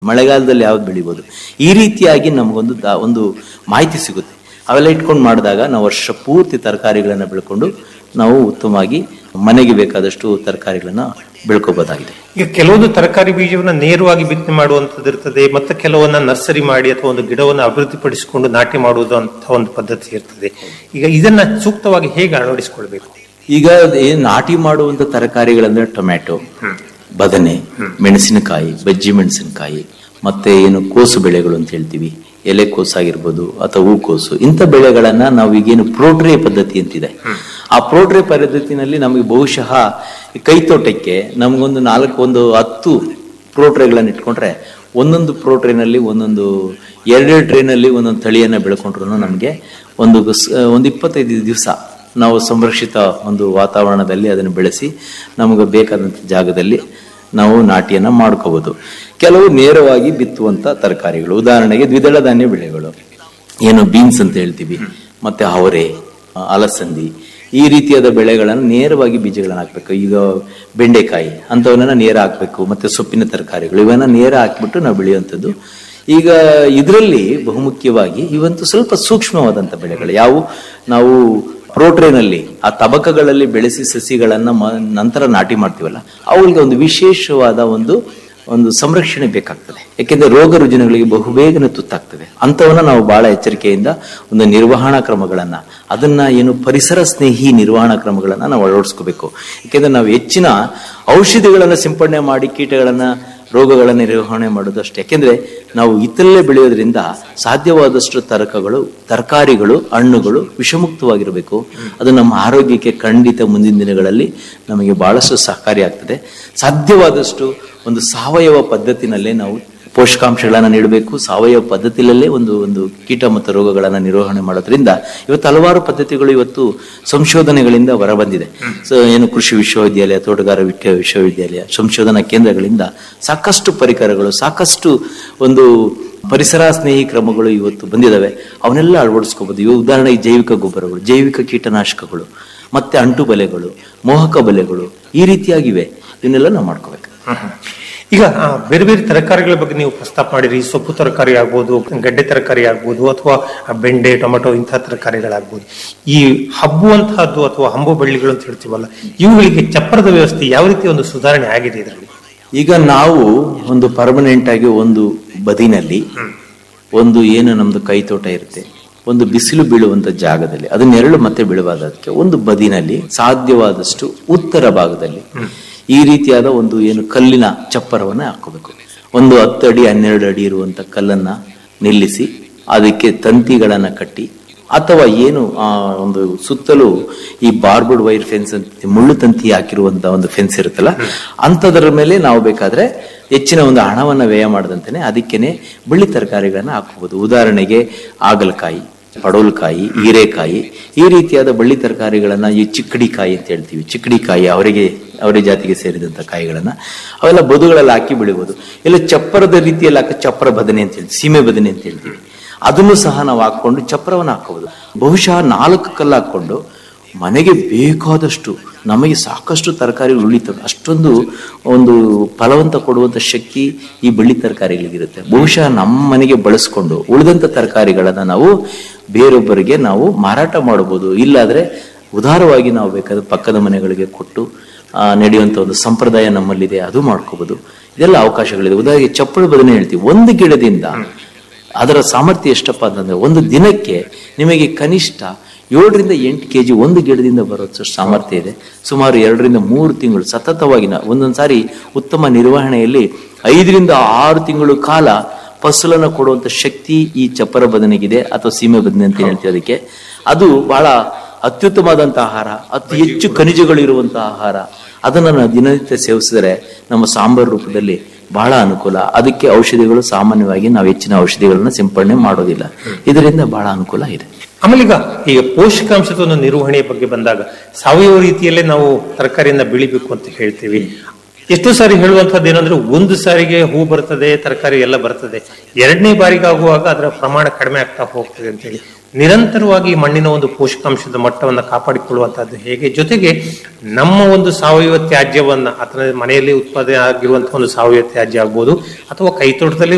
ಮಳೆಗಾಲದಲ್ಲಿ ಯಾವ್ದು ಬೆಳಿಬೋದು ಈ ರೀತಿಯಾಗಿ ನಮಗೊಂದು ದಾ- ಒಂದು ಮಾಹಿತಿ ಸಿಗುತ್ತೆ ಅವೆಲ್ಲ ಇಟ್ಕೊಂಡು ಮಾಡಿದಾಗ ನಾವು ವರ್ಷ ಪೂರ್ತಿ ತರಕಾರಿಗಳನ್ನು ಬೆಳ್ಕೊಂಡು ನಾವು ಉತ್ತಮವಾಗಿ ಮನೆಗೆ ಬೇಕಾದಷ್ಟು ತರಕಾರಿಗಳನ್ನ ಬೆಳ್ಕೋಬೋದಾಗಿದೆ ಈಗ ಕೆಲವೊಂದು ತರಕಾರಿ ಬೀಜವನ್ನ ನೇರವಾಗಿ ಬಿತ್ತನೆ ಮಾಡುವಂತದ್ದು ಇರ್ತದೆ ಮತ್ತೆ ಕೆಲವನ್ನ ನರ್ಸರಿ ಮಾಡಿ ಅಥವಾ ಒಂದು ಗಿಡವನ್ನು ಅಭಿವೃದ್ಧಿಪಡಿಸಿಕೊಂಡು ನಾಟಿ ಮಾಡುವುದು ಅಂತ ಒಂದು ಪದ್ಧತಿ ಇರ್ತದೆ ಈಗ ಇದನ್ನ ಸೂಕ್ತವಾಗಿ ಹೇಗೆ ಅಳವಡಿಸಿಕೊಳ್ಬೇಕು ಈಗ ಏನ್ ನಾಟಿ ಮಾಡುವಂತ ತರಕಾರಿಗಳಂದ್ರೆ ಟೊಮ್ಯಾಟೊ ಬದನೆ ಮೆಣಸಿನಕಾಯಿ ಬಜ್ಜಿ ಮೆಣಸಿನಕಾಯಿ ಮತ್ತೆ ಏನು ಕೋಸು ಬೆಳೆಗಳು ಅಂತ ಹೇಳ್ತೀವಿ ಎಲೆ ಕೋಸಾಗಿರ್ಬೋದು ಅಥವಾ ಹೂಕೋಸು ಇಂಥ ಬೆಳೆಗಳನ್ನ ನಾವು ಈಗೇನು ಪ್ರೋಟ್ರೇ ಪದ್ಧತಿ ಅಂತಿದೆ ಆ ಪ್ರೋಟ್ರೇ ಪದ್ಧತಿನಲ್ಲಿ ನಮಗೆ ಬಹುಶಃ ಈ ಕೈತೋಟಕ್ಕೆ ನಮಗೊಂದು ನಾಲ್ಕು ಒಂದು ಹತ್ತು ಪ್ರೋಟ್ರೇಗಳನ್ನ ಇಟ್ಕೊಂಡ್ರೆ ಒಂದೊಂದು ಪ್ರೋಟ್ರೇನಲ್ಲಿ ಒಂದೊಂದು ಎರಡೆರಡು ಟ್ರೇನಲ್ಲಿ ಒಂದೊಂದು ತಳಿಯನ್ನ ಬೆಳ್ಕೊಂಡ್ರು ನಮಗೆ ಒಂದು ಸ್- ಒಂದು ಇಪ್ಪತ್ತೈದು ದಿವಸ ನಾವು ಸಂರಕ್ಷಿತ ಒಂದು ವಾತಾವರಣದಲ್ಲಿ ಅದನ್ನು ಬೆಳೆಸಿ ನಮಗೆ ಬೇಕಾದಂಥ ಜಾಗದಲ್ಲಿ ನಾವು ನಾಟಿಯನ್ನ ಮಾಡ್ಕೋಬಹುದು ಕೆಲವು ನೇರವಾಗಿ ಬಿತ್ತುವಂತ ತರಕಾರಿಗಳು ಉದಾಹರಣೆಗೆ ದ್ವಿದಳ ಧಾನ್ಯ ಬೆಳೆಗಳು ಏನು ಬೀನ್ಸ್ ಅಂತ ಹೇಳ್ತೀವಿ ಮತ್ತೆ ಅವರೆ ಆ, ಅಲಸಂದಿ ಈ ರೀತಿಯಾದ ಬೆಳೆಗಳನ್ನು ನೇರವಾಗಿ ಬೀಜಗಳನ್ನ ಹಾಕ್ಬೇಕು ಈಗ ಬೆಂಡೆಕಾಯಿ ಅಂಥವನ್ನ ನೇರ ಹಾಕ್ಬೇಕು ಮತ್ತೆ ಸೊಪ್ಪಿನ ತರಕಾರಿಗಳು ಇವನ್ನ ನೇರ ಹಾಕ್ಬಿಟ್ಟು ನಾವು ಬೆಳೆಯುವಂಥದ್ದು ಈಗ ಇದರಲ್ಲಿ ಬಹುಮುಖ್ಯವಾಗಿ ಇವಂತೂ ಸ್ವಲ್ಪ ಸೂಕ್ಷ್ಮವಾದಂಥ ಬೆಳೆಗಳು ಯಾವುವು ನಾವು ಪ್ರೋಟ್ರೇನಲ್ಲಿ ಆ ತಬಕಗಳಲ್ಲಿ ಬೆಳೆಸಿ ಸಸಿಗಳನ್ನ ಮ- ನಂತರ ನಾಟಿ ಮಾಡ್ತೀವಲ್ಲ ಅವುಗಳಿಗೆ ಒಂದು ವಿಶೇಷವಾದ ಒಂದು ಒಂದು ಸಂರಕ್ಷಣೆ ಬೇಕಾಗ್ತದೆ ಯಾಕೆಂದ್ರೆ ರೋಗ ರುಜಿನಗಳಿಗೆ ಬಹುಬೇಗನೆ ತುತ್ತಾಗ್ತದೆ ಅಂಥವನ್ನ ನಾವು ಬಹಳ ಎಚ್ಚರಿಕೆಯಿಂದ ಒಂದು ನಿರ್ವಹಣಾ ಕ್ರಮಗಳನ್ನ ಅದನ್ನ ಏನು ಪರಿಸರ ಸ್ನೇಹಿ ನಿರ್ವಹಣಾ ಕ್ರಮಗಳನ್ನ ನಾವು ಅಳವಡಿಸ್ಕೋಬೇಕು ಯಾಕೆಂದ್ರೆ ನಾವು ಹೆಚ್ಚಿನ ಔಷಧಿಗಳನ್ನ ಸಿಂಪಡಣೆ ಮಾಡಿ ಕೀಟಗಳನ್ನ ರೋಗಗಳ ನಿರ್ವಹಣೆ ಮಾಡೋದು ಅಷ್ಟೇ ಯಾಕೆಂದ್ರೆ ನಾವು ಇತರಲ್ಲೇ ಬೆಳೆಯೋದ್ರಿಂದ ಸಾಧ್ಯವಾದಷ್ಟು ತರಕಗಳು ತರಕಾರಿಗಳು ಹಣ್ಣುಗಳು ವಿಷಮುಕ್ತವಾಗಿರಬೇಕು ಅದು ನಮ್ಮ ಆರೋಗ್ಯಕ್ಕೆ ಖಂಡಿತ ಮುಂದಿನ ದಿನಗಳಲ್ಲಿ ನಮಗೆ ಬಹಳಷ್ಟು ಸಹಕಾರಿಯಾಗ್ತದೆ ಸಾಧ್ಯವಾದಷ್ಟು ಒಂದು ಸಾವಯವ ಪದ್ಧತಿನಲ್ಲೇ ನಾವು ಪೋಷಕಾಂಶಗಳನ್ನ ನೀಡಬೇಕು ಸಾವಯವ ಪದ್ಧತಿಯಲ್ಲೇ ಒಂದು ಒಂದು ಕೀಟ ಮತ್ತು ರೋಗಗಳನ್ನ ನಿರ್ವಹಣೆ ಮಾಡೋದ್ರಿಂದ ಇವತ್ತು ಹಲವಾರು ಪದ್ಧತಿಗಳು ಇವತ್ತು ಸಂಶೋಧನೆಗಳಿಂದ ಹೊರಬಂದಿದೆ ಸೊ ಏನು ಕೃಷಿ ವಿಶ್ವವಿದ್ಯಾಲಯ ತೋಟಗಾರ ವಿಕ- ವಿಶ್ವವಿದ್ಯಾಲಯ ಸಂಶೋಧನಾ ಕೇಂದ್ರಗಳಿಂದ ಸಾಕಷ್ಟು ಪರಿಕರಗಳು ಸಾಕಷ್ಟು ಒಂದು ಪರಿಸರ ಸ್ನೇಹಿ ಕ್ರಮಗಳು ಇವತ್ತು ಬಂದಿದಾವೆ ಅವನ್ನೆಲ್ಲ ಅಳವಡಿಸ್ಕೋಬಹುದು ಇವು ಉದಾಹರಣೆಗೆ ಜೈವಿಕ ಗೊಬ್ಬರಗಳು ಜೈವಿಕ ಕೀಟನಾಶಕಗಳು ಮತ್ತೆ ಅಂಟು ಬಲೆಗಳು ಮೋಹಕ ಬಲೆಗಳು ಈ ರೀತಿಯಾಗಿವೆ ಇವನ್ನೆಲ್ಲ ನಾವು ಮಾಡ್ಕೋಬೇಕು ಈಗ ಆ, ಬೇರೆ ಬೇರೆ ತರಕಾರಿಗಳ ಬಗ್ಗೆ ನೀವು ಪ್ರಸ್ತಾಪ ಮಾಡಿರಿ ಸೊಪ್ಪು ತರಕಾರಿ ಆಗ್ಬೋದು ಗಡ್ಡೆ ತರಕಾರಿ ಆಗ್ಬೋದು ಅಥವಾ ಆ ಬೆಂಡೆ ಟೊಮೆಟೊ ಇಂತಹ ತರಕಾರಿಗಳಾಗ್ಬೋದು ಈ ಹಬ್ಬುವಂತಹದ್ದು ಅಥವಾ ಹಂಬು ಬಳ್ಳಿಗಳು ಅಂತ ಹೇಳ್ತೀವಲ್ಲ ಇವುಗಳಿಗೆ ಚಪ್ಪರದ ವ್ಯವಸ್ಥೆ ಯಾವ ರೀತಿ ಒಂದು ಸುಧಾರಣೆ ಆಗಿದೆ ಇದರಲ್ಲಿ ಈಗ ನಾವು ಒಂದು ಪರ್ಮನೆಂಟ್ ಆಗಿ ಒಂದು ಬದಿನಲ್ಲಿ ಒಂದು ಏನು ನಮ್ದು ಕೈ ತೋಟ ಇರುತ್ತೆ ಒಂದು ಬಿಸಿಲು ಬೀಳುವಂತ ಜಾಗದಲ್ಲಿ ಅದು ನೆರಳು ಮತ್ತೆ ಬೀಳುವಾದಕ್ಕೆ ಒಂದು ಬದಿನಲ್ಲಿ ಸಾಧ್ಯವಾದಷ್ಟು ಉತ್ತರ ಭಾಗದಲ್ಲಿ ಈ ರೀತಿಯಾದ ಒಂದು ಏನು ಕಲ್ಲಿನ ಚಪ್ಪರವನ್ನ ಹಾಕೋಬೇಕು ಒಂದು ಹತ್ತು ಅಡಿ ಹನ್ನೆರಡು ಅಡಿ ಇರುವಂತ ಕಲ್ಲನ್ನ ನಿಲ್ಲಿಸಿ ಅದಕ್ಕೆ ತಂತಿಗಳನ್ನ ಕಟ್ಟಿ ಅಥವಾ ಏನು ಆ ಒಂದು ಸುತ್ತಲೂ ಈ ಬಾರ್ಬರ್ಡ್ ವೈರ್ ಫೆನ್ಸ್ ಅಂತ ಮುಳ್ಳು ತಂತಿ ಹಾಕಿರುವಂತ ಒಂದು ಫೆನ್ಸ್ ಇರುತ್ತಲ್ಲ ಅಂತದರ ಮೇಲೆ ನಾವು ಬೇಕಾದ್ರೆ ಹೆಚ್ಚಿನ ಒಂದು ಹಣವನ್ನ ವ್ಯಯ ಮಾಡದಂತೆನೆ ಅದಕ್ಕೇನೆ ಬಳ್ಳಿ ತರಕಾರಿಗಳನ್ನ ಹಾಕಬಹುದು ಉದಾಹರಣೆಗೆ ಆಗಲಕಾಯಿ ಪಡೋಲ್ಕಾಯಿ ಹೀರೆಕಾಯಿ ಈ ರೀತಿಯಾದ ಬಳ್ಳಿ ತರಕಾರಿಗಳನ್ನ ಈ ಚಿಕ್ಕಡಿಕಾಯಿ ಅಂತ ಹೇಳ್ತೀವಿ ಚಿಕ್ಕಡಿಕಾಯಿ ಅವರಿಗೆ ಅವರ ಜಾತಿಗೆ ಸೇರಿದಂತ ಕಾಯಿಗಳನ್ನ ಅವೆಲ್ಲ ಬದುಗಳಲ್ಲಿ ಹಾಕಿ ಬೆಳಿಬಹುದು ಇಲ್ಲ ಚಪ್ಪರದ ರೀತಿಯಲ್ಲಿ ಹಾಕ ಚಪ್ಪರ ಬದನೆ ಅಂತ ಹೇಳ್ತೀವಿ ಸೀಮೆ ಬದನೆ ಅಂತ ಹೇಳ್ತೀವಿ ಅದನ್ನು ಸಹ ನಾವು ಹಾಕೊಂಡು ಚಪ್ರವನ್ನು ಹಾಕಬಹುದು ಬಹುಶಃ ನಾಲ್ಕು ಕಲ್ಲು ಹಾಕೊಂಡು ಮನೆಗೆ ಬೇಕಾದಷ್ಟು ನಮಗೆ ಸಾಕಷ್ಟು ತರಕಾರಿಗಳು ಉಳಿತವೆ ಅಷ್ಟೊಂದು ಒಂದು ಫಲವಂತ ಕೊಡುವಂತ ಶಕ್ತಿ ಈ ಬಳ್ಳಿ ತರಕಾರಿಗಳಿಗಿರುತ್ತೆ ಬಹುಶಃ ನಮ್ಮ ಮನೆಗೆ ಬಳಸ್ಕೊಂಡು ಉಳಿದಂತ ತರಕಾರಿಗಳನ್ನ ನಾವು ಬೇರೊಬ್ಬರಿಗೆ ನಾವು ಮಾರಾಟ ಮಾಡಬಹುದು ಇಲ್ಲಾದ್ರೆ ಉದಾರವಾಗಿ ನಾವು ಬೇಕಾದ್ರೆ ಪಕ್ಕದ ಮನೆಗಳಿಗೆ ಕೊಟ್ಟು ಆ, ನಡೆಯುವಂತ ಒಂದು ಸಂಪ್ರದಾಯ ನಮ್ಮಲ್ಲಿದೆ ಅದು ಮಾಡ್ಕೋಬಹುದು ಇದೆಲ್ಲ ಅವಕಾಶಗಳಿದೆ ಉದಾಹರಣೆಗೆ ಚಪ್ಪಳ ಬದನೆ ಹೇಳ್ತೀವಿ ಒಂದು ಗಿಡದಿಂದ ಅದರ ಸಾಮರ್ಥ್ಯ ಎಷ್ಟಪ್ಪ ಅಂತಂದ್ರೆ ಒಂದು ದಿನಕ್ಕೆ ನಿಮಗೆ ಕನಿಷ್ಠ ಏಳರಿಂದ ಎಂಟು ಕೆ ಜಿ ಒಂದು ಗಿಡದಿಂದ ಬರೋಷ್ಟು ಸಾಮರ್ಥ್ಯ ಇದೆ ಸುಮಾರು ಎರಡರಿಂದ ಮೂರು ತಿಂಗಳು ಸತತವಾಗಿ ನಾವು ಒಂದೊಂದು ಸಾರಿ ಉತ್ತಮ ನಿರ್ವಹಣೆಯಲ್ಲಿ ಐದರಿಂದ ಆರು ತಿಂಗಳು ಕಾಲ ಫಸಲನ್ನು ಕೊಡುವಂತ ಶಕ್ತಿ ಈ ಚಪ್ಪರ ಬದನೆಗಿದೆ ಅಥವಾ ಸೀಮೆ ಬದನೆ ಅಂತ ಹೇಳ್ತೀವಿ ಅದಕ್ಕೆ ಅದು ಬಹಳ ಅತ್ಯುತ್ತಮವಾದಂತಹ ಆಹಾರ ಅತಿ ಹೆಚ್ಚು ಖನಿಜಗಳು ಇರುವಂತಹ ಆಹಾರ ಅದನ್ನು ನಾವು ದಿನನಿತ್ಯ ಸೇವಿಸಿದರೆ ನಮ್ಮ ಸಾಂಬಾರ್ ರೂಪದಲ್ಲಿ ಬಹಳ ಅನುಕೂಲ ಅದಕ್ಕೆ ಔಷಧಿಗಳು ಸಾಮಾನ್ಯವಾಗಿ ನಾವು ಹೆಚ್ಚಿನ ಔಷಧಿಗಳನ್ನ ಸಿಂಪಡಣೆ ಮಾಡೋದಿಲ್ಲ ಇದರಿಂದ ಬಹಳ ಅನುಕೂಲ ಇದೆ ಆಮೇಲೆ ಈಗ ಈಗ ಪೋಷಕಾಂಶದ ಒಂದು ನಿರ್ವಹಣೆಯ ಬಗ್ಗೆ ಬಂದಾಗ ಸಾವಯವ ರೀತಿಯಲ್ಲೇ ನಾವು ತರಕಾರಿಯನ್ನ ಬೆಳಿಬೇಕು ಅಂತ ಹೇಳ್ತೀವಿ ಎಷ್ಟೋ ಸಾರಿ ಹೇಳುವಂತದ್ದು ಏನಂದ್ರೆ ಒಂದು ಸಾರಿಗೆ ಹೂ ಬರ್ತದೆ ತರಕಾರಿ ಎಲ್ಲ ಬರ್ತದೆ ಎರಡನೇ ಬಾರಿಗಾಗುವಾಗ ಅದರ ಪ್ರಮಾಣ ಕಡಿಮೆ ಆಗ್ತಾ ಹೋಗ್ತದೆ ಅಂತ ಹೇಳಿ ನಿರಂತರವಾಗಿ ಮಣ್ಣಿನ ಒಂದು ಪೋಷಕಾಂಶದ ಮಟ್ಟವನ್ನ ಕಾಪಾಡಿಕೊಳ್ಳುವಂತಹದ್ದು ಹೇಗೆ ಜೊತೆಗೆ ನಮ್ಮ ಒಂದು ಸಾವಯವ ತ್ಯಾಜ್ಯವನ್ನ ಅಥವಾ ಮನೆಯಲ್ಲಿ ಉತ್ಪಾದನೆ ಆಗಿರುವಂತಹ ಒಂದು ಸಾವಯವ ತ್ಯಾಜ್ಯ ಆಗ್ಬೋದು ಅಥವಾ ಕೈತೋಟದಲ್ಲಿ